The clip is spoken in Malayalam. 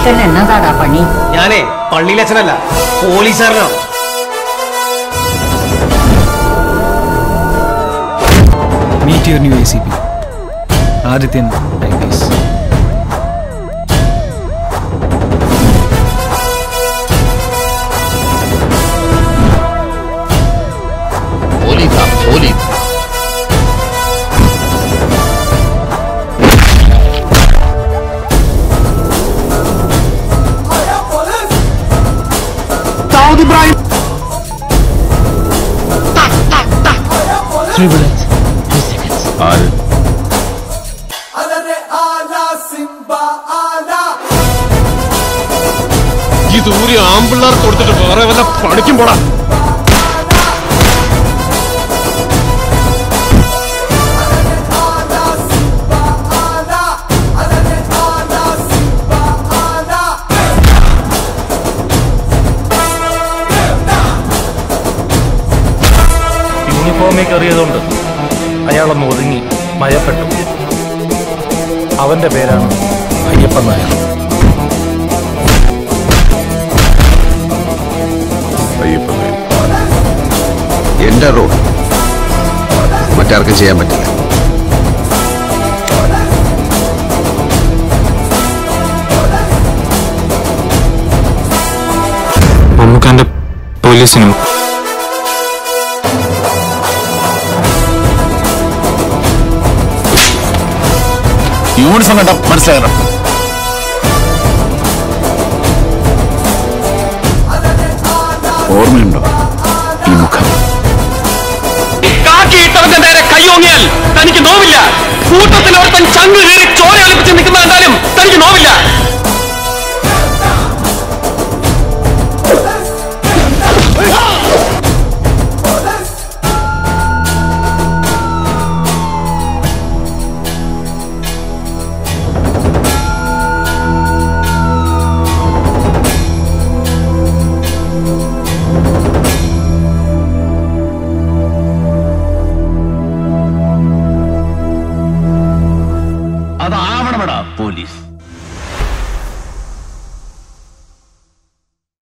തന്നെ എന്നതാടാ പണി ഞാനേ പള്ളിയിലച്ഛനല്ല പോലീസുകാരനാണ് meet your new A C P Adithyan I P S പോലീസാ പോലീസ് ആര് ഈ ദൂരെ ആമ്പിള്ളാർ കൊടുത്തിട്ട് വേറെ വല്ല പണിക്കും പോടാ യൂണിഫോമിൽ കയറിയതുകൊണ്ട് അയാളൊന്ന് ഒതുങ്ങി ഭയപ്പെട്ടു അവന്റെ പേരാണ് അയ്യപ്പൻ നായർ അയ്യപ്പൻ എന്റെ റോഡ് മറ്റാർക്കും ചെയ്യാൻ പറ്റില്ല മമ്മൂക്കാന്റെ പോലീസിനും യൂണിഫോം കണ്ട മനസ്സിലാകണം ഓർമ്മയുണ്ടോ ഈ മുഖം കാക്കിയിട്ടവന്റെ നേരെ കൈയോങ്ങിയാൽ തനിക്ക് നോവില്ല കൂട്ടത്തിൽ ഒരുത്തൻ ചങ്ക് കീറി ചോര ഒലിപ്പിച്ച് നിൽക്കുന്ന